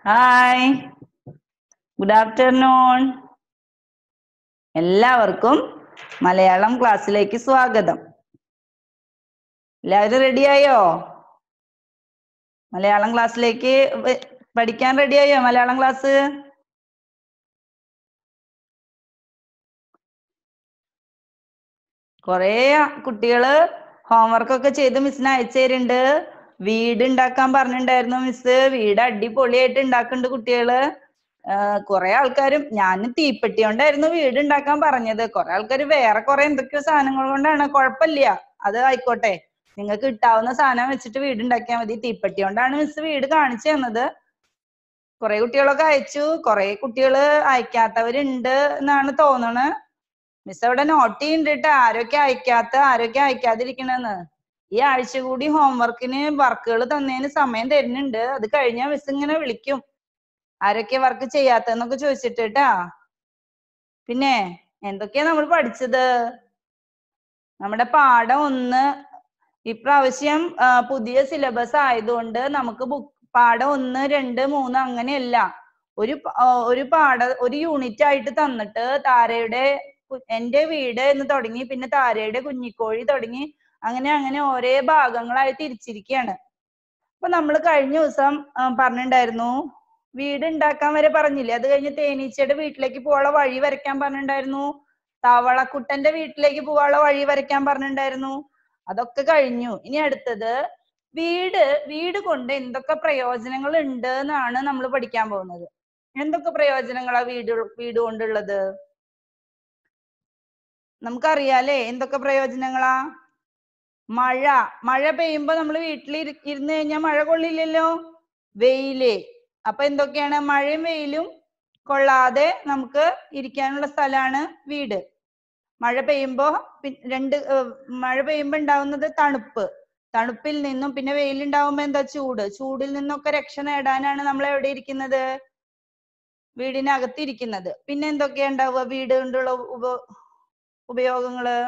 hi good afternoon എല്ലാവർക്കും മലയാളം ക്ലാസ്സിലേക്ക് സ്വാഗതം എല്ലാവരും റെഡിയായോ മലയാളം ക്ലാസ്സിലേക്ക് വ- പഠിക്കാൻ റെഡിയായോ മലയാളം ക്ലാസ് കൊറേ കുട്ടികള് ഹോംവർക്ക് ഒക്കെ ചെയ്ത് മിസ്സിന് അയച്ചു തരുന്നുണ്ട് വീട് ഉണ്ടാക്കാൻ പറഞ്ഞിട്ടുണ്ടായിരുന്നു മിസ് വീട് അടിപൊളിയായിട്ട് ഉണ്ടാക്കുന്നുണ്ട് കുട്ടികള് ആഹ് കുറെ ആൾക്കാരും ഞാൻ തീപ്പെട്ടി കൊണ്ടായിരുന്നു വീട് ഉണ്ടാക്കാൻ പറഞ്ഞത് കുറെ ആൾക്കാർ വേറെ കുറെ എന്തൊക്കെയോ സാധനങ്ങൾ കൊണ്ടാണ് കുഴപ്പമില്ല അത് ആയിക്കോട്ടെ നിങ്ങൾക്ക് കിട്ടാവുന്ന സാധനം വെച്ചിട്ട് വീട് ഉണ്ടാക്കിയാൽ മതി തീപ്പെട്ടി കൊണ്ടാണ് മിസ് വീട് കാണിച്ചു തന്നത് കുറെ കുട്ടികളൊക്കെ അയച്ചു കുറെ കുട്ടികള് അയക്കാത്തവരുണ്ട് എന്നാണ് തോന്നണത് മിസ് അവിടെ നോട്ട് ചെയ്യുന്നുണ്ട് കേട്ടോ ആരൊക്കെ അയക്കാത്ത ആരൊക്കെ അയക്കാതിരിക്കണെന്ന് ഈ ആഴ്ച കൂടി ഹോംവർക്കിന് വർക്കുകൾ തന്നതിന് സമയം തരുന്നുണ്ട് അത് കഴിഞ്ഞാൽ മിസ് ഇങ്ങനെ വിളിക്കും ആരൊക്കെ വർക്ക് ചെയ്യാത്തതെന്നൊക്കെ ചോദിച്ചിട്ട് കേട്ടാ പിന്നെ എന്തൊക്കെയാ നമ്മൾ പഠിച്ചത് നമ്മുടെ പാഠം ഒന്ന് ഇപ്രാവശ്യം ആ, പുതിയ സിലബസ് ആയതുകൊണ്ട് നമുക്ക് ബുക്ക് പാഠം ഒന്ന് രണ്ട് മൂന്ന് അങ്ങനെയല്ല ഒരു പ- ആ, ഒരു പാഠ ഒരു യൂണിറ്റ് ആയിട്ട് തന്നിട്ട് താരയുടെ കു- എന്റെ വീട് എന്ന് തുടങ്ങി പിന്നെ താരയുടെ കുഞ്ഞിക്കോഴി തുടങ്ങി അങ്ങനെ അങ്ങനെ ഒരേ ഭാഗങ്ങളായി തിരിച്ചിരിക്കുകയാണ് അപ്പൊ നമ്മൾ കഴിഞ്ഞ ദിവസം ആ, പറഞ്ഞിട്ടുണ്ടായിരുന്നു വീട് ഉണ്ടാക്കാൻ വരെ പറഞ്ഞില്ലേ അത് കഴിഞ്ഞ് തേനീച്ചയുടെ വീട്ടിലേക്ക് പോകാനുള്ള വഴി വരയ്ക്കാൻ പറഞ്ഞിട്ടുണ്ടായിരുന്നു തവളക്കുട്ടന്റെ വീട്ടിലേക്ക് പോകാനുള്ള വഴി വരയ്ക്കാൻ പറഞ്ഞിട്ടുണ്ടായിരുന്നു അതൊക്കെ കഴിഞ്ഞു ഇനി അടുത്തത് വീട് വീട് കൊണ്ട് എന്തൊക്കെ പ്രയോജനങ്ങൾ ഉണ്ട് എന്നാണ് നമ്മൾ പഠിക്കാൻ പോകുന്നത് എന്തൊക്കെ പ്രയോജനങ്ങളാ വീട് വീട് കൊണ്ടുള്ളത് നമുക്കറിയാലേ എന്തൊക്കെ പ്രയോജനങ്ങളാ മഴ മഴ പെയ്യുമ്പോ നമ്മൾ വീട്ടിൽ ഇരി- ഇരുന്ന് കഴിഞ്ഞാൽ മഴ കൊള്ളില്ലല്ലോ വെയില് അപ്പൊ എന്തൊക്കെയാണ് മഴയും വെയിലും കൊള്ളാതെ നമുക്ക് ഇരിക്കാനുള്ള സ്ഥലമാണ് വീട് മഴ പെയ്യുമ്പോ പി- രണ്ട് ഏർ മഴ പെയ്യുമ്പോ ഉണ്ടാവുന്നത് തണുപ്പ് തണുപ്പിൽ നിന്നും പിന്നെ വെയിലുണ്ടാവുമ്പോ എന്താ ചൂട് ചൂടിൽ നിന്നൊക്കെ രക്ഷ നേടാനാണ് നമ്മൾ എവിടെ ഇരിക്കുന്നത് വീടിനകത്ത് ഇരിക്കുന്നത് പിന്നെ എന്തൊക്കെയാ ഉണ്ടാവുക വീട് കൊണ്ടുള്ള ഉപ ഉപയോഗങ്ങള്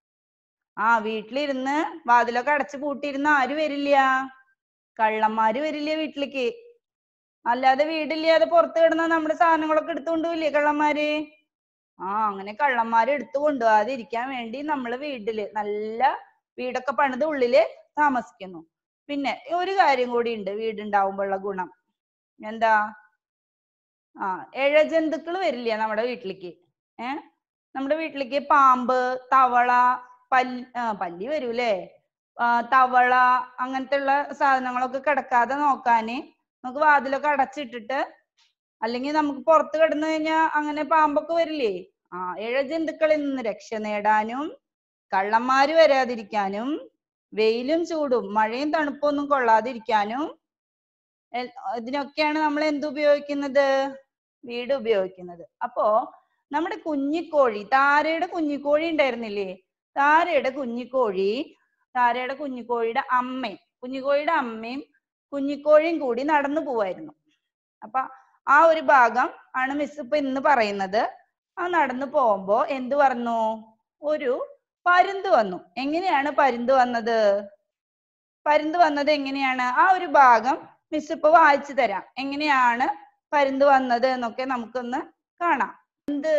ആ വീട്ടിലിരുന്ന് വാതിലൊക്കെ അടച്ചു പൂട്ടിയിരുന്ന് ആര് വരില്ല കള്ളന്മാര് വരില്ല വീട്ടിലേക്ക് അല്ലാതെ വീടില്ലാതെ പുറത്ത് കിടന്ന നമ്മുടെ സാധനങ്ങളൊക്കെ എടുത്തു കൊണ്ടുപോയില്ലേ കള്ളന്മാര് ആ അങ്ങനെ കള്ളന്മാര് എടുത്തു കൊണ്ടുപോകാതെ ഇരിക്കാൻ വേണ്ടി നമ്മള് വീട്ടില് നല്ല വീടൊക്കെ പണിത് ഉള്ളില് താമസിക്കുന്നു പിന്നെ ഒരു കാര്യം കൂടി ഉണ്ട് വീടുണ്ടാവുമ്പോഴുള്ള ഗുണം എന്താ ആ ഇഴജന്തുക്കൾ വരില്ല നമ്മുടെ വീട്ടിലേക്ക് ഏ നമ്മുടെ വീട്ടിലേക്ക് പാമ്പ് തവള പല്ലി ആ പല്ലി വരൂലേ ആ, തവള അങ്ങനത്തെ ഉള്ള സാധനങ്ങളൊക്കെ കിടക്കാതെ നോക്കാന് നമുക്ക് വാതിലൊക്കെ അടച്ചിട്ടിട്ട് അല്ലെങ്കിൽ നമുക്ക് പുറത്ത് കിടന്നു കഴിഞ്ഞാൽ അങ്ങനെ പാമ്പൊക്കെ വരില്ലേ ആ ഇഴജന്തുക്കളിൽ നിന്ന് രക്ഷ നേടാനും കള്ളന്മാര് വരാതിരിക്കാനും വെയിലും ചൂടും മഴയും തണുപ്പൊന്നും കൊള്ളാതിരിക്കാനും എൽ- ഇതിനൊക്കെയാണ് നമ്മൾ എന്ത് ഉപയോഗിക്കുന്നത് വീട് ഉപയോഗിക്കുന്നത് അപ്പോ നമ്മുടെ കുഞ്ഞിക്കോഴി താരയുടെ കുഞ്ഞിക്കോഴി ഉണ്ടായിരുന്നില്ലേ താരയുടെ കുഞ്ഞിക്കോഴി താരയുടെ കുഞ്ഞിക്കോഴിയുടെ അമ്മയും കുഞ്ഞിക്കോഴിയുടെ അമ്മയും കുഞ്ഞിക്കോഴിയും കൂടി നടന്നു പോവായിരുന്നു അപ്പൊ ആ ഒരു ഭാഗം ആണ് മിസ് ഇപ്പൊ ഇന്ന് പറയുന്നത് ആ നടന്നു പോകുമ്പോ എന്ത് പറഞ്ഞു ഒരു പരുന്ത് വന്നു എങ്ങനെയാണ് പരുന്ത് വന്നത് പരുന്ത് വന്നത് എങ്ങനെയാണ് ആ ഒരു ഭാഗം മിസ് ഇപ്പൊ വായിച്ചു തരാം എങ്ങനെയാണ് പരുന്ത് വന്നത് എന്നൊക്കെ നമുക്കൊന്ന് കാണാം എന്ത്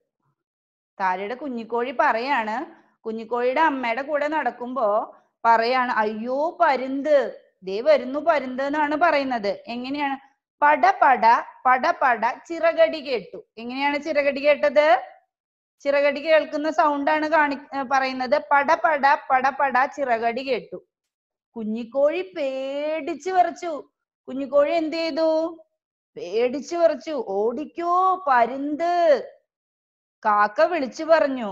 താരയുടെ കുഞ്ഞിക്കോഴി പറയാണ് കുഞ്ഞിക്കോഴിയുടെ അമ്മയുടെ കൂടെ നടക്കുമ്പോ പറയാണ് അയ്യോ പരുന്ത് ദേ വരുന്നു പരുന്ത് എന്നാണ് പറയുന്നത് എങ്ങനെയാണ് പട പട പട പട ചിറകടി കേട്ടു എങ്ങനെയാണ് ചിറകടി കേട്ടത് ചിറകടി കേൾക്കുന്ന സൗണ്ടാണ് കാണി ഏർ പറയുന്നത് പട പട പട പട ചിറകടി കേട്ടു കുഞ്ഞിക്കോഴി പേടിച്ചു വിറച്ചു കുഞ്ഞിക്കോഴി എന്ത് ചെയ്തു പേടിച്ചു വിറച്ചു ഓടിക്കോ പരുന്ത് കാക്ക വിളിച്ചു പറഞ്ഞു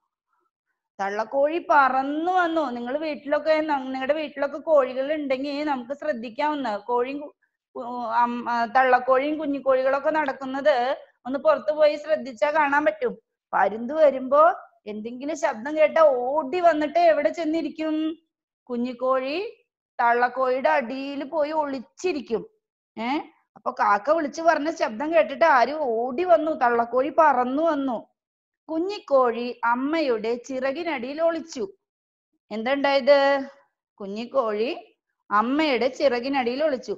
തള്ളക്കോഴി പറന്നു വന്നു നിങ്ങൾ വീട്ടിലൊക്കെ നിങ്ങളുടെ വീട്ടിലൊക്കെ കോഴികൾ ഉണ്ടെങ്കിൽ നമുക്ക് ശ്രദ്ധിക്കാവുന്ന കോഴിയും കു- ഉ- അം- ആ, തള്ളക്കോഴിയും കുഞ്ഞിക്കോഴികളൊക്കെ നടക്കുന്നത് ഒന്ന് പുറത്തു പോയി ശ്രദ്ധിച്ചാൽ കാണാൻ പറ്റും പരുന്ത് വരുമ്പോ എന്തെങ്കിലും ശബ്ദം കേട്ടാ ഓടി വന്നിട്ട് എവിടെ ചെന്നിരിക്കും കുഞ്ഞിക്കോഴി തള്ളക്കോഴിയുടെ അടിയിൽ പോയി ഒളിച്ചിരിക്കും ഏ അപ്പൊ കാക്ക വിളിച്ചു പറഞ്ഞ ശബ്ദം കേട്ടിട്ട് ആരും ഓടി വന്നു തള്ളക്കോഴി പറന്നു വന്നു കുഞ്ഞിക്കോഴി അമ്മയുടെ ചിറകിനടിയിൽ ഒളിച്ചു എന്തുണ്ടായത് കുഞ്ഞിക്കോഴി അമ്മയുടെ ചിറകിനടിയിൽ ഒളിച്ചു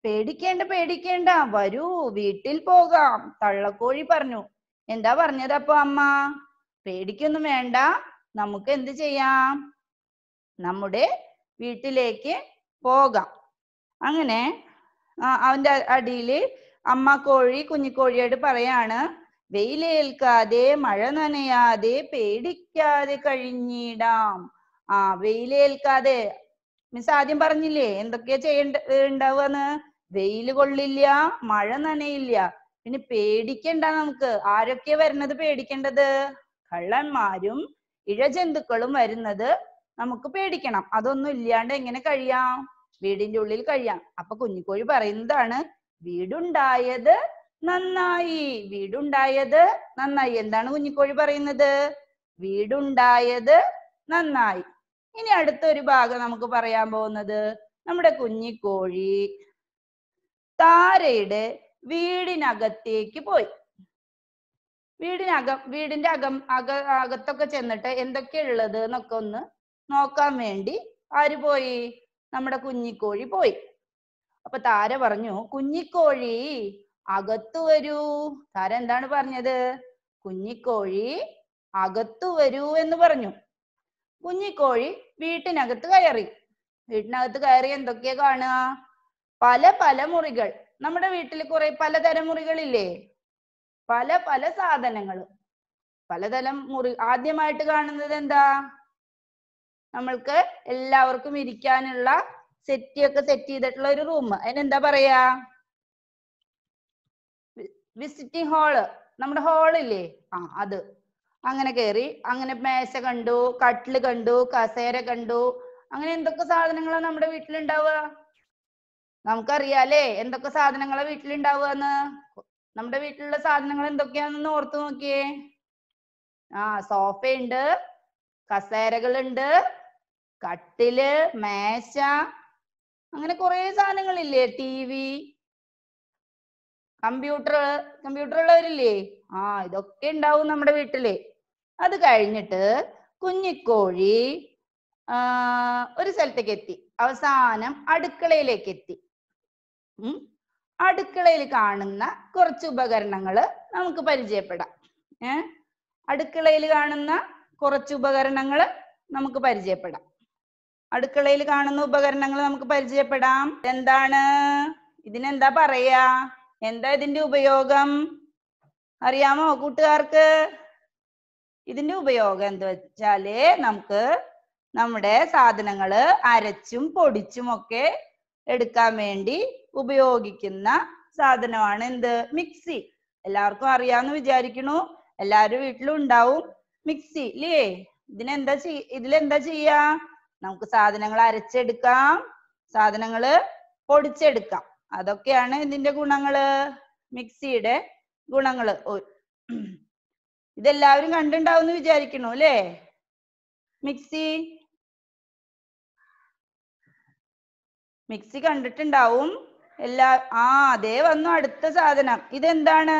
പേടിക്കേണ്ട പേടിക്കേണ്ട വരൂ വീട്ടിൽ പോകാം തള്ളക്കോഴി പറഞ്ഞു എന്താ പറഞ്ഞത് അപ്പൊ അമ്മ പേടിക്കൊന്നും വേണ്ട നമുക്ക് എന്ത് ചെയ്യാം നമ്മുടെ വീട്ടിലേക്ക് പോകാം അങ്ങനെ ആ, അവന്റെ അടിയില് അമ്മ കോഴി കുഞ്ഞിക്കോഴിയോട് പറയാണ് വെയിലേൽക്കാതെ മഴ നനയാതെ പേടിക്കാതെ കഴിഞ്ഞിടാം ആ വെയിലേൽക്കാതെ മിസ് ആദ്യം പറഞ്ഞില്ലേ എന്തൊക്കെയാ ചെയ്യണ്ട ഉണ്ടാവുകന്ന് വെയിൽ കൊള്ളില്ല മഴ നനയില്ല പിന്നെ പേടിക്കണ്ട നമുക്ക് ആരൊക്കെയാ വരുന്നത് പേടിക്കേണ്ടത് കള്ളന്മാരും ഇഴജന്തുക്കളും വരുന്നത് നമുക്ക് പേടിക്കണം അതൊന്നും ഇല്ലാണ്ട് എങ്ങനെ കഴിയാം വീടിന്റെ ഉള്ളിൽ കഴിയാം അപ്പൊ കുഞ്ഞിക്കോഴി പറയുന്നതാണ് വീടുണ്ടായത് നന്നായി വീടുണ്ടായത് നന്നായി എന്താണ് കുഞ്ഞിക്കോഴി പറയുന്നത് വീടുണ്ടായത് നന്നായി ഇനി അടുത്തൊരു ഭാഗം നമുക്ക് പറയാൻ പോകുന്നത് നമ്മുടെ കുഞ്ഞിക്കോഴി താരയുടെ വീടിനകത്തേക്ക് പോയി വീടിനകം വീടിന്റെ അകം അക അകത്തൊക്കെ ചെന്നിട്ട് എന്തൊക്കെയാ ഉള്ളത് എന്നൊക്കെ ഒന്ന് നോക്കാൻ വേണ്ടി ആര് പോയി നമ്മുടെ കുഞ്ഞിക്കോഴി പോയി അപ്പൊ താര പറഞ്ഞു കുഞ്ഞിക്കോഴി അകത്തു വരൂ താര എന്താണ് പറഞ്ഞത് കുഞ്ഞിക്കോഴി അകത്തു വരൂ എന്ന് പറഞ്ഞു കുഞ്ഞിക്കോഴി വീട്ടിനകത്ത് കയറി വീട്ടിനകത്ത് കയറി എന്തൊക്കെയാ കാണുക പല പല മുറികൾ നമ്മുടെ വീട്ടിൽ കുറെ പലതരം മുറികളില്ലേ പല പല സാധനങ്ങൾ പലതരം മുറി ആദ്യമായിട്ട് കാണുന്നത് എന്താ നമ്മൾക്ക് എല്ലാവർക്കും ഇരിക്കാനുള്ള സെറ്റി ഒക്കെ സെറ്റ് ചെയ്തിട്ടുള്ള ഒരു റൂം അതിനെന്താ പറയാ വിസിറ്റിംഗ് ഹാള് നമ്മുടെ ഹാളില്ലേ ആ അത് അങ്ങനെ കയറി അങ്ങനെ മേശ കണ്ടു കട്ടില് കണ്ടു കസേര കണ്ടു അങ്ങനെ എന്തൊക്കെ സാധനങ്ങളാ നമ്മുടെ വീട്ടിലുണ്ടാവുക നമുക്കറിയാലേ എന്തൊക്കെ സാധനങ്ങളാ വീട്ടിലുണ്ടാവുകന്ന് നമ്മുടെ വീട്ടിലുള്ള സാധനങ്ങൾ എന്തൊക്കെയാണെന്ന് ഓർത്തു നോക്കിയേ ആ സോഫയുണ്ട് കസേരകളുണ്ട് കട്ടില് മേശ അങ്ങനെ കുറെ സാധനങ്ങളില്ലേ ടി വി കമ്പ്യൂട്ടർ കമ്പ്യൂട്ടർ ഉള്ളവരില്ലേ ആ ഇതൊക്കെ ഉണ്ടാവും നമ്മുടെ വീട്ടില് അത് കഴിഞ്ഞിട്ട് കുഞ്ഞിക്കോഴി ആ ഒരു സ്ഥലത്തേക്ക് എത്തി അവസാനം അടുക്കളയിലേക്ക് എത്തി ഉം അടുക്കളയിൽ കാണുന്ന കുറച്ച് ഉപകരണങ്ങൾ നമുക്ക് പരിചയപ്പെടാം ഏ അടുക്കളയിൽ കാണുന്ന കുറച്ച് ഉപകരണങ്ങൾ നമുക്ക് പരിചയപ്പെടാം അടുക്കളയിൽ കാണുന്ന ഉപകരണങ്ങൾ നമുക്ക് പരിചയപ്പെടാം എന്താണ് ഇതിനെന്താ പറയാ എന്താ ഇതിന്റെ ഉപയോഗം അറിയാമോ കൂട്ടുകാർക്ക് ഇതിന്റെ ഉപയോഗം എന്താ വെച്ചാല് നമുക്ക് നമ്മുടെ സാധനങ്ങള് അരച്ചും പൊടിച്ചും ഒക്കെ എടുക്കാൻ വേണ്ടി ഉപയോഗിക്കുന്ന സാധനമാണ് എന്ത് മിക്സി എല്ലാവർക്കും അറിയാന്ന് വിചാരിക്കണു എല്ലാവരുടെ വീട്ടിലും ഉണ്ടാവും മിക്സി ഇല്ലേ ഇതിനെന്താ ചെയ് ഇതിലെന്താ ചെയ്യാ നമുക്ക് സാധനങ്ങൾ അരച്ചെടുക്കാം സാധനങ്ങള് പൊടിച്ചെടുക്കാം അതൊക്കെയാണ് ഇതിന്റെ ഗുണങ്ങള് മിക്സിയുടെ ഗുണങ്ങള് ഓ- ഇതെല്ലാവരും കണ്ടിണ്ടാവും എന്ന് വിചാരിക്കണു അല്ലേ മിക്സി മിക്സി കണ്ടിട്ടുണ്ടാവും എല്ലാ ആ അതേ വന്നു അടുത്ത സാധനം ഇതെന്താണ്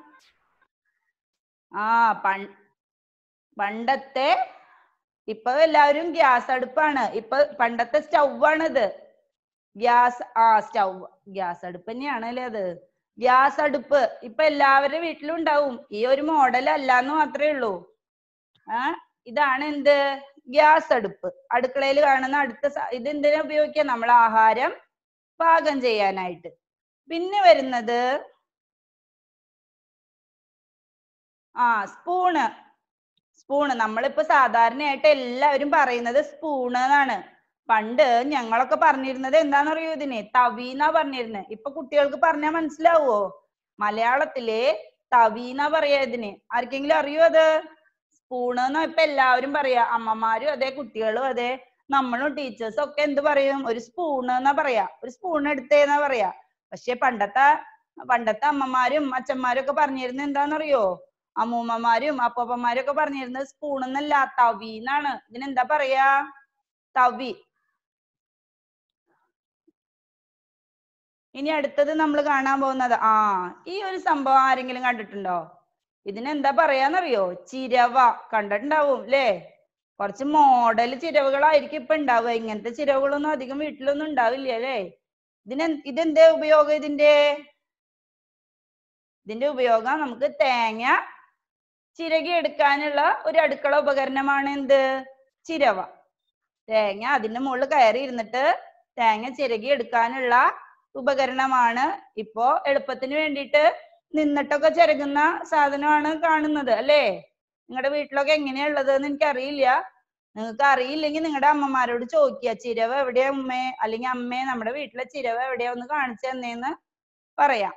ആ പൺ പണ്ടത്തെ ഇപ്പൊ എല്ലാവരും ഗ്യാസ് അടുപ്പാണ് ഇപ്പൊ പണ്ടത്തെ സ്റ്റൗ ആണിത് ഗ്യാസ് ആ സ്റ്റൗ ഗ്യാസ് അടുപ്പ് തന്നെയാണ് അല്ലേ അത് ഗ്യാസ് അടുപ്പ് ഇപ്പൊ എല്ലാവരുടെ വീട്ടിലും ഉണ്ടാവും ഈ ഒരു മോഡൽ അല്ലാന്ന് മാത്രമേ ഉള്ളൂ ആ ഇതാണ് എന്ത് ഗ്യാസ് അടുപ്പ് അടുക്കളയിൽ കാണുന്ന അടുത്ത സ- ഇത് എന്തിനാ ഉപയോഗിക്കുക നമ്മൾ ആഹാരം പാകം ചെയ്യാനായിട്ട് പിന്നെ വരുന്നത് ആ സ്പൂണ് സ്പൂണ് നമ്മളിപ്പോ സാധാരണയായിട്ട് എല്ലാവരും പറയുന്നത് സ്പൂണ് എന്നാണ് പണ്ട് ഞങ്ങളൊക്കെ പറഞ്ഞിരുന്നത് എന്താണെന്നറിയോ ഇതിനെ തവി എന്നാ പറഞ്ഞിരുന്നത് ഇപ്പൊ കുട്ടികൾക്ക് പറഞ്ഞാൽ മനസ്സിലാവോ മലയാളത്തിലെ തവി എന്നാ പറയാ ഇതിന് ആർക്കെങ്കിലും അറിയോ അത് സ്പൂണ് എന്നാ ഇപ്പൊ എല്ലാവരും പറയാ അമ്മമാരും അതെ കുട്ടികളും അതെ നമ്മളും ടീച്ചേഴ്സും ഒക്കെ എന്ത് പറയും ഒരു സ്പൂണ് എന്നാ പറയാ ഒരു സ്പൂൺ എടുത്തേന്നാ പറയാ പക്ഷെ പണ്ടത്തെ പണ്ടത്തെ അമ്മമാരും അച്ഛന്മാരും ഒക്കെ പറഞ്ഞിരുന്നത് എന്താണെന്നറിയോ അമ്മൂമ്മമാരും അപ്പൂപ്പന്മാരും ഒക്കെ പറഞ്ഞിരുന്നത് സ്പൂൺ എന്നല്ല തവി എന്നാണ് ഇതിനെന്താ പറയാ തവി ഇനി അടുത്തത് നമ്മൾ കാണാൻ പോകുന്നത് ആ ഈ ഒരു സംഭവം ആരെങ്കിലും കണ്ടിട്ടുണ്ടോ ഇതിനെന്താ പറയാന്നറിയോ ചിരവ കണ്ടിട്ടുണ്ടാവും ല്ലേ കുറച്ച് മോഡൽ ചിരവുകളായിരിക്കും ഇപ്പൊ ഉണ്ടാവുക ഇങ്ങനത്തെ ചിരവുകളൊന്നും അധികം വീട്ടിലൊന്നും ഉണ്ടാവില്ല അല്ലേ ഇതിന് ഇതെന്താ ഉപയോഗം ഇതിന്റെ ഇതിന്റെ ഉപയോഗം നമുക്ക് തേങ്ങ ചിരകി എടുക്കാനുള്ള ഒരു അടുക്കള ഉപകരണമാണ് എന്ത് ചിരവ തേങ്ങ അതിന്റെ മുകളിൽ കയറി ഇരുന്നിട്ട് തേങ്ങ ചിരകി എടുക്കാനുള്ള ഉപകരണമാണ് ഇപ്പോ എളുപ്പത്തിന് വേണ്ടിയിട്ട് നിന്നിട്ടൊക്കെ ചിരകുന്ന സാധനമാണ് കാണുന്നത് അല്ലേ നിങ്ങളുടെ വീട്ടിലൊക്കെ എങ്ങനെയാ ഉള്ളത് എന്ന് എനിക്കറിയില്ല നിങ്ങൾക്ക് അറിയില്ലെങ്കിൽ നിങ്ങളുടെ അമ്മമാരോട് ചോദിക്കുക ചിരവ എവിടെയാ ഉമ്മേ അല്ലെങ്കിൽ അമ്മേ നമ്മുടെ വീട്ടിലെ ചിരവ എവിടെയാ ഒന്ന് കാണിച്ചു തന്നേന്ന് പറയാം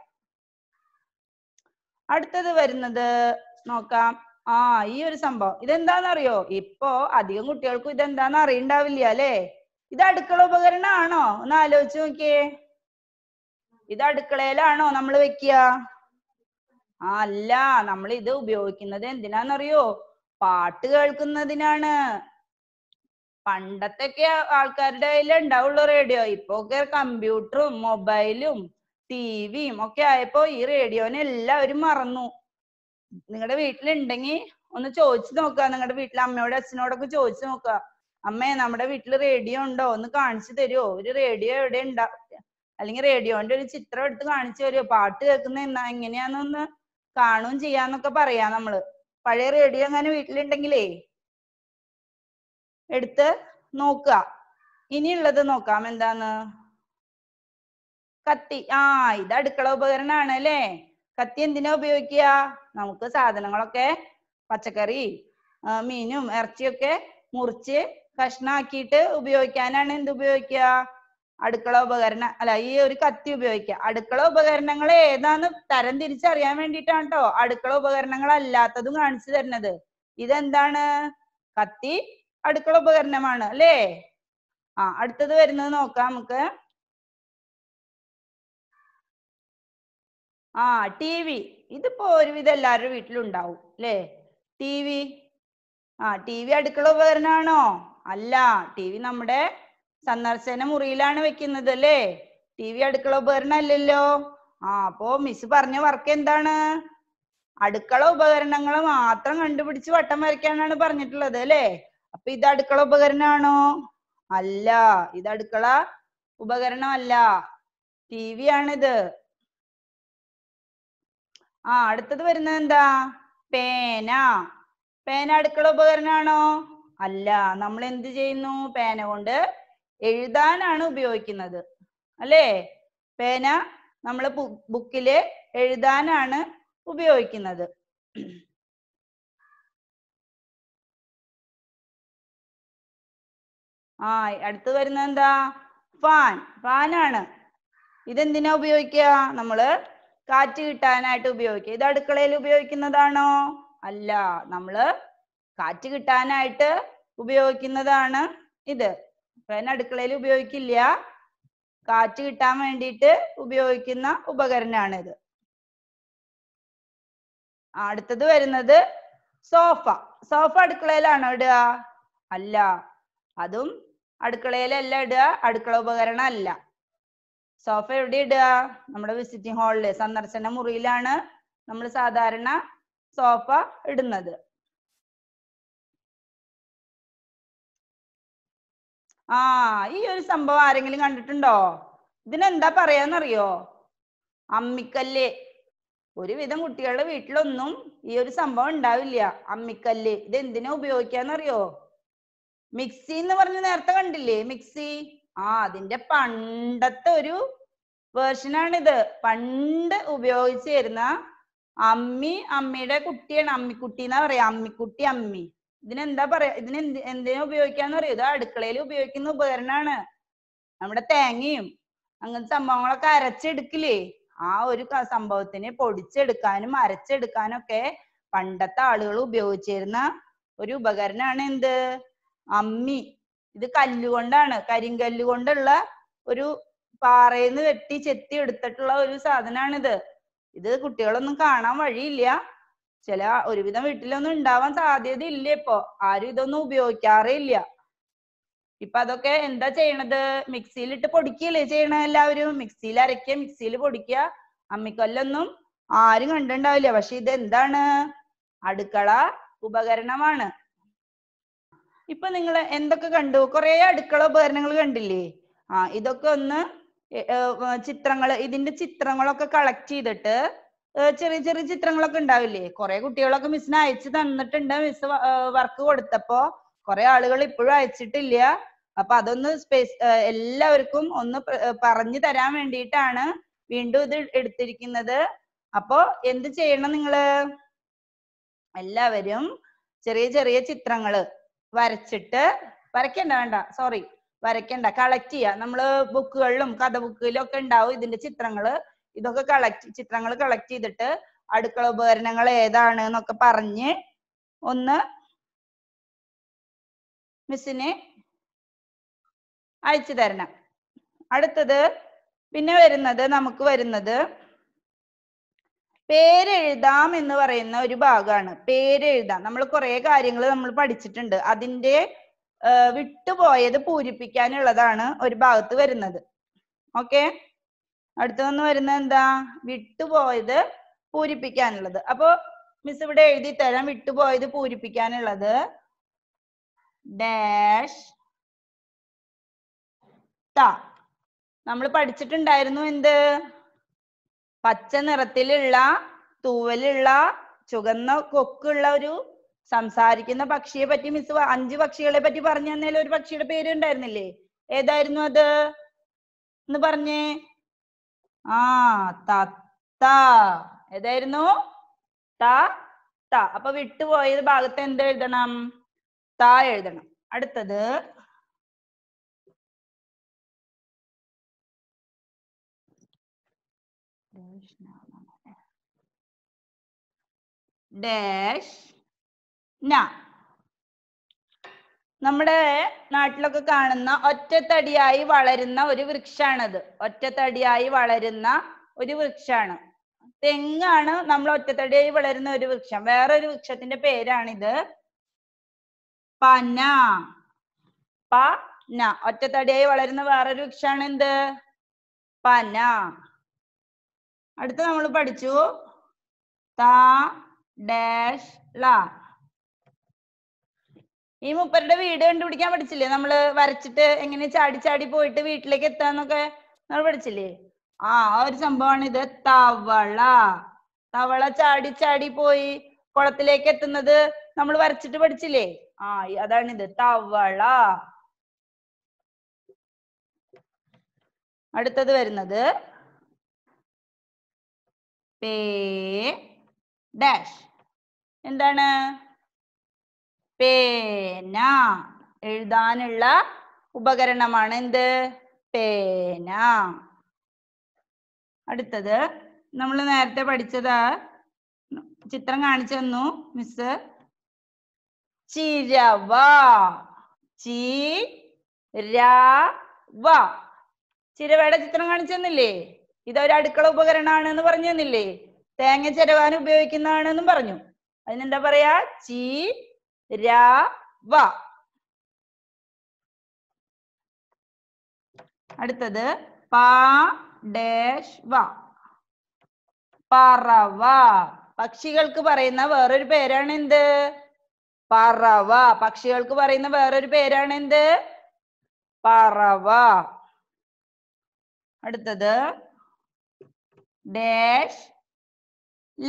അടുത്തത് വരുന്നത് നോക്കാം ആ ഈ ഒരു സംഭവം ഇതെന്താണെന്നറിയോ ഇപ്പോ അധികം കുട്ടികൾക്കും ഇതെന്താന്ന് അറിയണ്ടാവില്ല അല്ലേ ഇത് അടുക്കള ഉപകരണമാണോ ഒന്ന് ആലോചിച്ച് നോക്കിയേ ഇത് അടുക്കളയിലാണോ നമ്മൾ വെക്കുക ആ അല്ല നമ്മൾ ഇത് ഉപയോഗിക്കുന്നത് എന്തിനാന്നറിയോ പാട്ട് കേൾക്കുന്നതിനാണ് പണ്ടത്തൊക്കെ ആൾക്കാരുടെ കയ്യിൽ ഉണ്ടാവുള്ളൂ റേഡിയോ ഇപ്പൊ ഒക്കെ കമ്പ്യൂട്ടറും മൊബൈലും ടിവിയും ഒക്കെ ആയപ്പോ ഈ റേഡിയോനെ എല്ലാവരും മറന്നു നിങ്ങളുടെ വീട്ടിലുണ്ടെങ്കിൽ ഒന്ന് ചോദിച്ചു നോക്കുക നിങ്ങളുടെ വീട്ടിലെ അമ്മയോടും അച്ഛനോടൊക്കെ ചോദിച്ചു നോക്കുക അമ്മേ നമ്മുടെ വീട്ടിൽ റേഡിയോ ഉണ്ടോ ഒന്ന് കാണിച്ചു തരുമോ ഒരു റേഡിയോ എവിടെ ഉണ്ടാ അല്ലെങ്കിൽ റേഡിയോന്റെ ഒരു ചിത്രം എടുത്ത് കാണിച്ചു തരുമോ പാട്ട് കേൾക്കുന്ന എന്നാ എങ്ങനെയാന്നൊന്ന് കാണുകയും ചെയ്യാന്നൊക്കെ പറയാം നമ്മള് പഴയ റേഡിയോ എങ്ങനെ വീട്ടിലുണ്ടെങ്കിലേ എടുത്ത് നോക്കുക ഇനിയുള്ളത് നോക്കാം എന്താന്ന് കത്തി ആ ഇത് അടുക്കള ഉപകരണമാണ് അല്ലേ കത്തി എന്തിനാ ഉപയോഗിക്കുക നമുക്ക് സാധനങ്ങളൊക്കെ പച്ചക്കറി ആ, മീനും ഇറച്ചിയൊക്കെ മുറിച്ച് കഷ്ണാക്കിയിട്ട് ഉപയോഗിക്കാനാണ് എന്ത് ഉപയോഗിക്കുക അടുക്കള ഉപകരണം അല്ല ഈ ഒരു കത്തി ഉപയോഗിക്കുക അടുക്കള ഉപകരണങ്ങൾ ഏതാന്ന് തരം തിരിച്ചറിയാൻ വേണ്ടിയിട്ടാണ് കേട്ടോ അടുക്കള ഉപകരണങ്ങൾ അല്ലാത്തതും കാണിച്ചു തരുന്നത് ഇതെന്താണ് കത്തി അടുക്കള ഉപകരണമാണ് അല്ലേ ആ അടുത്തത് വരുന്നത് നോക്കാം നമുക്ക് ആ ടി വി ഇതിപ്പോ ഒരുവിധം എല്ലാവരുടെ വീട്ടിലും ഉണ്ടാവും അല്ലേ ടി വി ആ ടി വി അടുക്കള ഉപകരണമാണോ അല്ല ടി വി നമ്മുടെ സന്ദർശന മുറിയിലാണ് വെക്കുന്നത് അല്ലേ ടി വി അടുക്കള ഉപകരണം അല്ലല്ലോ ആ അപ്പോ മിസ് പറഞ്ഞ വർക്ക് എന്താണ് അടുക്കള ഉപകരണങ്ങൾ മാത്രം കണ്ടുപിടിച്ച് വട്ടം വരയ്ക്കാനാണ് പറഞ്ഞിട്ടുള്ളത് അല്ലേ അപ്പൊ ഇത് അടുക്കള ഉപകരണമാണോ അല്ല ഇത് അടുക്കള ഉപകരണമല്ല ടി വി ആണിത് ആ അടുത്തത് വരുന്നത് എന്താ പേന പേന അടുക്കള ഉപകരണമാണോ അല്ല നമ്മൾ എന്ത് ചെയ്യുന്നു പേന കൊണ്ട് എഴുതാനാണ് ഉപയോഗിക്കുന്നത് അല്ലേ പേന നമ്മൾ ബുക്കില് എഴുതാനാണ് ഉപയോഗിക്കുന്നത് ആ അടുത്ത് വരുന്നത് എന്താ ഫാൻ ഫാനാണ് ഇതെന്തിനാ ഉപയോഗിക്കുക നമ്മള് കാറ്റ് കിട്ടാനായിട്ട് ഉപയോഗിക്കുക ഇത് അടുക്കളയിൽ ഉപയോഗിക്കുന്നതാണോ അല്ല നമ്മള് കാറ്റ് കിട്ടാനായിട്ട് ഉപയോഗിക്കുന്നതാണ് ഇത് ഫാൻ അടുക്കളയിൽ ഉപയോഗിക്കില്ല കാറ്റ് കിട്ടാൻ വേണ്ടിയിട്ട് ഉപയോഗിക്കുന്ന ഉപകരണമാണ് ഇത് അടുത്തത് വരുന്നത് സോഫ സോഫ അടുക്കളയിലാണോ ഇടുക അല്ല അതും അടുക്കളയിലല്ല ഇടുക അടുക്കള ഉപകരണം അല്ല സോഫ എവിടെ ഇടുക നമ്മുടെ വിസിറ്റിംഗ് ഹാളില് സന്ദർശന മുറിയിലാണ് നമ്മൾ സാധാരണ സോഫ ഇടുന്നത് ആ ഈ ഒരു സംഭവം ആരെങ്കിലും കണ്ടിട്ടുണ്ടോ ഇതിനെന്താ പറയാന്നറിയോ അമ്മിക്കല്ല് ഒരുവിധം കുട്ടികളുടെ വീട്ടിലൊന്നും ഈ ഒരു സംഭവം ഉണ്ടാവില്ല അമ്മിക്കല്ല് ഇത് എന്തിനാ ഉപയോഗിക്കാന്നറിയോ മിക്സി എന്ന് പറഞ്ഞ് നേരത്തെ കണ്ടില്ലേ മിക്സി ആ അതിന്റെ പണ്ടത്തെ ഒരു വേർഷനാണിത് പണ്ട് ഉപയോഗിച്ച് വരുന്ന അമ്മി അമ്മിയുടെ കുട്ടിയാണ് അമ്മിക്കുട്ടി എന്നാ പറയാ അമ്മിക്കുട്ടി അമ്മി ഇതിനെന്താ പറയാ ഇതിന് എന്ത് എന്തിനാ ഉപയോഗിക്കാന്ന് അറിയോ ഇത് അടുക്കളയിൽ ഉപയോഗിക്കുന്ന ഉപകരണമാണ് നമ്മുടെ തേങ്ങയും അങ്ങനത്തെ സംഭവങ്ങളൊക്കെ അരച്ചെടുക്കില്ലേ ആ ഒരു ക- സംഭവത്തിനെ പൊടിച്ചെടുക്കാനും അരച്ചെടുക്കാനും ഒക്കെ പണ്ടത്തെ ആളുകൾ ഉപയോഗിച്ചിരുന്ന ഒരു ഉപകരണമാണ് എന്ത് അമ്മി ഇത് കല്ലുകൊണ്ടാണ് കരിങ്കല്ല് കൊണ്ടുള്ള ഒരു പാറയിന്ന് വെട്ടി ചെത്തി എടുത്തിട്ടുള്ള ഒരു സാധനമാണിത് ഇത് കുട്ടികളൊന്നും കാണാൻ വഴിയില്ല ചില ഒരുവിധം വീട്ടിലൊന്നും ഉണ്ടാവാൻ സാധ്യത ഇല്ല ഇപ്പൊ ആരും ഇതൊന്നും ഉപയോഗിക്കാറേ ഇല്ല ഇപ്പൊ അതൊക്കെ എന്താ ചെയ്യണത് മിക്സിയിലിട്ട് പൊടിക്കല്ലേ ചെയ്യണ എല്ലാവരും മിക്സിയിൽ അരയ്ക്കുക മിക്സിയിൽ പൊടിക്കുക അമ്മിക്കല്ലൊന്നും ആരും കണ്ടിട്ടുണ്ടാവില്ല പക്ഷെ ഇത് എന്താണ് അടുക്കള ഉപകരണമാണ് ഇപ്പൊ നിങ്ങൾ എന്തൊക്കെ കണ്ടു കുറെ അടുക്കള ഉപകരണങ്ങൾ കണ്ടില്ലേ ആ ഇതൊക്കെ ഒന്ന് ചിത്രങ്ങൾ ഇതിന്റെ ചിത്രങ്ങളൊക്കെ കളക്ട് ചെയ്തിട്ട് ഏ, ചെറിയ ചെറിയ ചിത്രങ്ങളൊക്കെ ഉണ്ടാവില്ലേ കുറെ കുട്ടികളൊക്കെ മിസ്സിന് അയച്ചു തന്നിട്ടുണ്ട് മിസ് വർക്ക് കൊടുത്തപ്പോ കുറെ ആളുകൾ ഇപ്പോഴും അയച്ചിട്ടില്ല അപ്പൊ അതൊന്ന് സ്പേസ് എല്ലാവർക്കും ഒന്ന് പ്ര- ഏ, പറഞ്ഞു തരാൻ വേണ്ടിയിട്ടാണ് വീണ്ടും ഇത് എടുത്തിരിക്കുന്നത് അപ്പോ എന്ത് ചെയ്യണം നിങ്ങള് എല്ലാവരും ചെറിയ ചെറിയ ചിത്രങ്ങള് വരച്ചിട്ട് വരയ്ക്കണ്ട വേണ്ട സോറി വരയ്ക്കണ്ട കളക്ട് ചെയ്യുക നമ്മള് ബുക്കുകളിലും കഥ ബുക്കിലും ഒക്കെ ഉണ്ടാവും ഇതിന്റെ ചിത്രങ്ങള് ഇതൊക്കെ കളക്ട് ചിത്രങ്ങൾ കളക്ട് ചെയ്തിട്ട് അടുക്കള ഉപകരണങ്ങൾ ഏതാണ് എന്നൊക്കെ പറഞ്ഞ് ഒന്ന് മിസ്സിന് അയച്ചു തരണം അടുത്തത് പിന്നെ വരുന്നത് നമുക്ക് വരുന്നത് പേരെഴുതാം എന്ന് പറയുന്ന ഒരു ഭാഗമാണ് പേരെഴുതാം നമ്മൾ കുറെ കാര്യങ്ങൾ നമ്മൾ പഠിച്ചിട്ടുണ്ട് അതിന്റെ ആ, വിട്ടുപോയത് പൂരിപ്പിക്കാനുള്ളതാണ് ഒരു ഭാഗത്ത് വരുന്നത് ഓക്കെ അടുത്തതൊന്ന് വരുന്നത് എന്താ വിട്ടുപോയത് പൂരിപ്പിക്കാനുള്ളത് അപ്പൊ മിസ് ഇവിടെ എഴുതി തരാം വിട്ടുപോയത് പൂരിപ്പിക്കാനുള്ളത് ഡാഷ് ത നമ്മൾ പഠിച്ചിട്ടുണ്ടായിരുന്നു എന്ത് പച്ച നിറത്തിലുള്ള തൂവലുള്ള ചുവന്ന കൊക്കുള്ള ഒരു സംസാരിക്കുന്ന പക്ഷിയെ പറ്റി മിസ് അഞ്ച് പക്ഷികളെ പറ്റി പറഞ്ഞു തന്നതിൽ ഒരു പക്ഷിയുടെ പേര് ഉണ്ടായിരുന്നില്ലേ ഏതായിരുന്നു അത് എന്ന് പറഞ്ഞേ ആ തത്ത ഏതായിരുന്നു ത ത അപ്പൊ വിട്ടുപോയത് ഭാഗത്ത് എന്ത് എഴുതണം ത എഴുതണം അടുത്തത് ഡാഷ് ന നമ്മുടെ നാട്ടിലൊക്കെ കാണുന്ന ഒറ്റത്തടിയായി വളരുന്ന ഒരു വൃക്ഷാണത് ഒറ്റത്തടിയായി വളരുന്ന ഒരു വൃക്ഷാണ് തെങ്ങാണ് നമ്മൾ ഒറ്റത്തടിയായി വളരുന്ന ഒരു വൃക്ഷം വേറൊരു വൃക്ഷത്തിന്റെ പേരാണിത് പന പന ഒറ്റത്തടിയായി വളരുന്ന വേറൊരു വൃക്ഷാണ് എന്ത് പന അടുത്ത നമ്മൾ പഠിച്ചു ത ഡാഷ് ല ഈ മുപ്പരുടെ വീട് കണ്ടുപിടിക്കാൻ പഠിച്ചില്ലേ നമ്മള് വരച്ചിട്ട് എങ്ങനെ ചാടി ചാടി പോയിട്ട് വീട്ടിലേക്ക് എത്താന്നൊക്കെ നമ്മൾ പഠിച്ചില്ലേ ആ ആ ഒരു സംഭവമാണ് ഇത് തവള തവള ചാടി ചാടി പോയി കുളത്തിലേക്ക് എത്തുന്നത് നമ്മൾ വരച്ചിട്ട് പഠിച്ചില്ലേ ആ ഈ- അതാണിത് തവള അടുത്തത് വരുന്നത് പേ ഡാഷ് എന്താണ് പേന എഴുതാനുള്ള ഉപകരണമാണ് എന്ത് പേന അടുത്തത് നമ്മൾ നേരത്തെ പഠിച്ചത് ചിത്രം കാണിച്ചു തന്നു മിസ് ചിരവ ചി രവ ചിരവയുടെ ചിത്രം കാണിച്ചു തന്നില്ലേ ഇതൊരു അടുക്കള ഉപകരണമാണ് എന്ന് പറഞ്ഞു തന്നില്ലേ തേങ്ങ ചിരവാൻ ഉപയോഗിക്കുന്നതാണെന്നും പറഞ്ഞു അതിനെന്താ പറയാ ചി രവ അടുത്തത് പ ഡാഷ് വ പറവ പക്ഷികൾക്ക് പറയുന്ന വേറൊരു പേരാണ് എന്ത് പറവ പക്ഷികൾക്ക് പറയുന്ന വേറൊരു പേരാണ് എന്ത് പറവ അടുത്തത് ഡാഷ് ല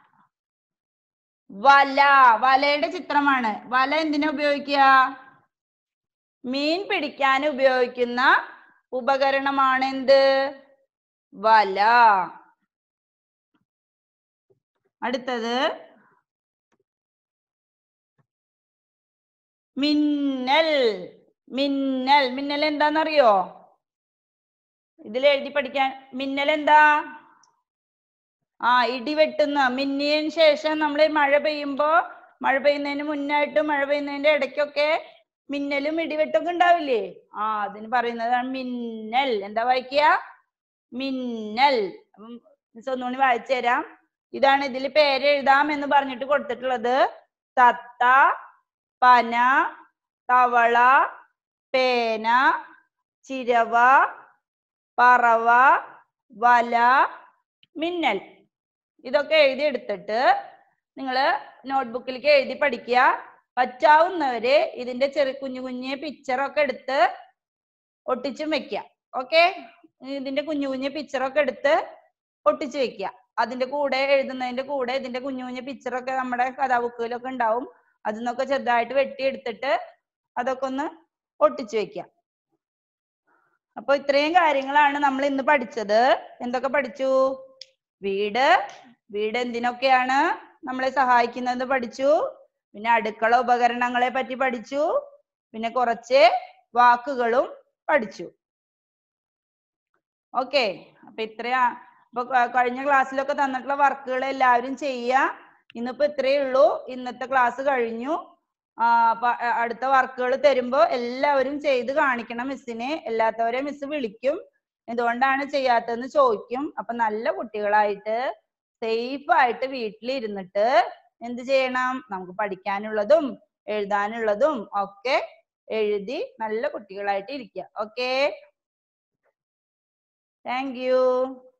വല വലയുടെ ചിത്രമാണ് വല എന്തിനാ ഉപയോഗിക്കുക മീൻ പിടിക്കാൻ ഉപയോഗിക്കുന്ന ഉപകരണമാണ് എന്ത് വല അടുത്തത് മിന്നൽ മിന്നൽ മിന്നൽ എന്താന്നറിയോ ഇതിൽ എഴുതി പഠിക്കാൻ മിന്നൽ എന്താ ആ ഇടി വെട്ടുന്ന മിന്നിയതിന് ശേഷം നമ്മൾ മഴ പെയ്യുമ്പോ മഴ പെയ്യുന്നതിന് മുന്നായിട്ടും മഴ പെയ്യുന്നതിന്റെ ഇടയ്ക്കൊക്കെ മിന്നലും ഇടിവെട്ടൊക്കെ ഉണ്ടാവില്ലേ ആ അതിന് പറയുന്നതാണ് മിന്നൽ എന്താ വായിക്കുക മിന്നൽ അപ്പം മിസ് ഒന്നുകൂടി വായിച്ചു തരാം ഇതാണ് ഇതിൽ പേര് എഴുതാം എന്ന് പറഞ്ഞിട്ട് കൊടുത്തിട്ടുള്ളത് തത്ത പന തവള പേന ചിരവ പറവ വല മിന്നൽ ഇതൊക്കെ എഴുതി എടുത്തിട്ട് നിങ്ങൾ നോട്ട്ബുക്കിലേക്ക് എഴുതി പഠിക്കുക പറ്റാവുന്നവര് ഇതിന്റെ ചെറിയ കുഞ്ഞു കുഞ്ഞു പിക്ചറൊക്കെ എടുത്ത് ഒട്ടിച്ചും വെക്കുക ഓക്കെ ഇതിന്റെ കുഞ്ഞു കുഞ്ഞു പിക്ചറൊക്കെ എടുത്ത് ഒട്ടിച്ചു വെക്കുക അതിന്റെ കൂടെ എഴുതുന്നതിന്റെ കൂടെ ഇതിന്റെ കുഞ്ഞു കുഞ്ഞു പിക്ചറൊക്കെ നമ്മുടെ കഥാബുക്കിലൊക്കെ ഉണ്ടാവും അതിന്നൊക്കെ ചെറുതായിട്ട് വെട്ടിയെടുത്തിട്ട് അതൊക്കെ ഒന്ന് ഒട്ടിച്ചു വെക്കുക അപ്പൊ ഇത്രയും കാര്യങ്ങളാണ് നമ്മൾ ഇന്ന് പഠിച്ചത് എന്തൊക്കെ പഠിച്ചു വീട് വീട് എന്തിനൊക്കെയാണ് നമ്മളെ സഹായിക്കുന്നത് പഠിച്ചു പിന്നെ അടുക്കള ഉപകരണങ്ങളെ പറ്റി പഠിച്ചു പിന്നെ കുറച്ച് വാക്കുകളും പഠിച്ചു ഓക്കെ അപ്പൊ ഇത്രയാ അപ്പൊ ക- കഴിഞ്ഞ ക്ലാസ്സിലൊക്കെ തന്നിട്ടുള്ള വർക്കുകൾ എല്ലാവരും ചെയ്യുക ഇന്നിപ്പോ ഇത്രയേ ഉള്ളൂ ഇന്നത്തെ ക്ലാസ് കഴിഞ്ഞു ആ അപ്പൊ അ- അടുത്ത വർക്കുകൾ തരുമ്പോ എല്ലാവരും ചെയ്ത് കാണിക്കണം മിസ്സിനെ എല്ലാത്തവരെ മിസ് വിളിക്കും എന്തുകൊണ്ടാണ് ചെയ്യാത്തതെന്ന് ചോദിക്കും അപ്പൊ നല്ല കുട്ടികളായിട്ട് സേഫ് ആയിട്ട് വീട്ടിലിരുന്നിട്ട് എന്ത് ചെയ്യണം നമുക്ക് പഠിക്കാനുള്ളതും എഴുതാനുള്ളതും ഒക്കെ എഴുതി നല്ല കുട്ടികളായിട്ട് ഇരിക്കുക ഓക്കെ താങ്ക് യു